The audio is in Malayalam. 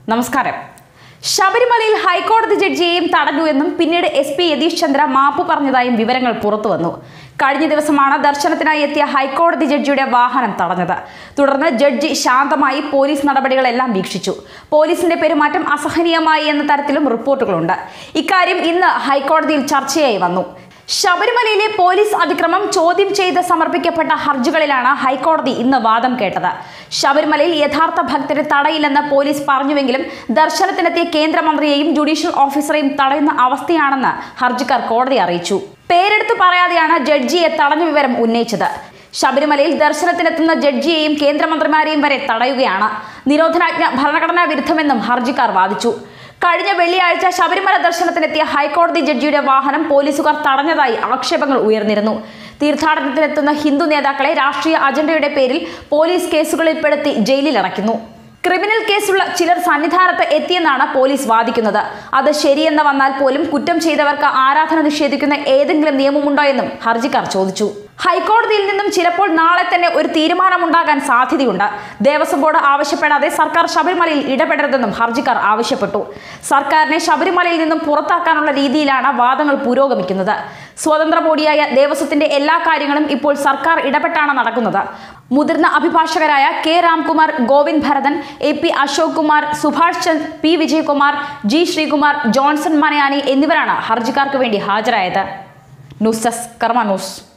നമസ്കാരം ശബരിമലയിൽ ഹൈക്കോടതി ജഡ്ജിയെയും തടഞ്ഞു എന്നും പിന്നീട് എസ് പി യതീഷ് ചന്ദ്ര മാപ്പ് പറഞ്ഞതായും വിവരങ്ങൾ പുറത്തുവന്നു കഴിഞ്ഞ ദിവസമാണ് ദർശനത്തിനായി എത്തിയ ഹൈക്കോടതി ജഡ്ജിയുടെ വാഹനം തടഞ്ഞത് തുടർന്ന് ജഡ്ജി ശാന്തമായി പോലീസ് നടപടികളെല്ലാം വീക്ഷിച്ചു പോലീസിന്റെ പെരുമാറ്റം അസഹനീയമായി എന്ന തരത്തിലും റിപ്പോർട്ടുകളുണ്ട് ഇക്കാര്യം ഇന്ന് ഹൈക്കോടതിയിൽ ചർച്ചയായി വന്നു ശബരിമലയിലെ പോലീസ് അതിക്രമം ചോദ്യം ചെയ്ത് സമർപ്പിക്കപ്പെട്ട ഹർജികളിലാണ് ഹൈക്കോടതി ഇന്ന് വാദം കേട്ടത് ശബരിമലയിൽ യഥാർത്ഥ ഭക്തരെ തടയില്ലെന്ന് പോലീസ് പറഞ്ഞുവെങ്കിലും ദർശനത്തിനെത്തിയ കേന്ദ്രമന്ത്രിയെയും ജുഡീഷ്യൽ ഓഫീസറെയും തടയുന്ന അവസ്ഥയാണെന്ന് ഹർജിക്കാർ കോടതി അറിയിച്ചു പേരെടുത്ത് പറയാതെയാണ് ജഡ്ജിയെ തടഞ്ഞ വിവരം ഉന്നയിച്ചത് ശബരിമലയിൽ ദർശനത്തിനെത്തുന്ന ജഡ്ജിയെയും കേന്ദ്രമന്ത്രിമാരെയും വരെ തടയുകയാണ് നിരോധനാജ്ഞ ഭരണഘടനാ വിരുദ്ധമെന്നും ഹർജിക്കാർ വാദിച്ചു കഴിഞ്ഞ വെള്ളിയാഴ്ച ശബരിമല ദർശനത്തിനെത്തിയ ഹൈക്കോടതി ജഡ്ജിയുടെ വാഹനം പോലീസുകാർ തടഞ്ഞതായി ആക്ഷേപങ്ങൾ ഉയർന്നിരുന്നു തീർത്ഥാടനത്തിനെത്തുന്ന ഹിന്ദു നേതാക്കളെ രാഷ്ട്രീയ അജണ്ടയുടെ പേരിൽ പോലീസ് കേസുകളിൽപ്പെടുത്തി ജയിലിലടയ്ക്കുന്നു ക്രിമിനൽ കേസുള്ള ചിലർ സന്നിധാനത്ത് എത്തിയെന്നാണ് പോലീസ് വാദിക്കുന്നത് അത് ശരിയെന്ന് വന്നാൽ പോലും കുറ്റം ചെയ്തവർക്ക് ആരാധന നിഷേധിക്കുന്ന ഏതെങ്കിലും നിയമമുണ്ടോ എന്നും ഹർജിക്കാർ ചോദിച്ചു ഹൈക്കോടതിയിൽ നിന്നും ചിലപ്പോൾ നാളെ തന്നെ ഒരു തീരുമാനമുണ്ടാകാൻ സാധ്യതയുണ്ട് ദേവസ്വം ബോർഡ് ആവശ്യപ്പെടാതെ സർക്കാർ ശബരിമലയിൽ ഇടപെടരുതെന്നും ഹർജിക്കാർ ആവശ്യപ്പെട്ടു സർക്കാരിനെ ശബരിമലയിൽ നിന്നും പുറത്താക്കാനുള്ള രീതിയിലാണ് വാദങ്ങൾ പുരോഗമിക്കുന്നത് സ്വതന്ത്ര ബോഡിയായ ദേവസ്വത്തിന്റെ എല്ലാ കാര്യങ്ങളും ഇപ്പോൾ സർക്കാർ ഇടപെട്ടാണ് നടക്കുന്നത് മുതിർന്ന അഭിഭാഷകരായ K Ramkumar Govind Bharathan A P Ashok Kumar Subhash Chand P Vijayakumar G Sreekumar Johnson Manayani എന്നിവരാണ് ഹർജിക്കാർക്ക് വേണ്ടി ഹാജരായത് ന്യൂസ് ഡെസ്ക് കർമ്മ ന്യൂസ്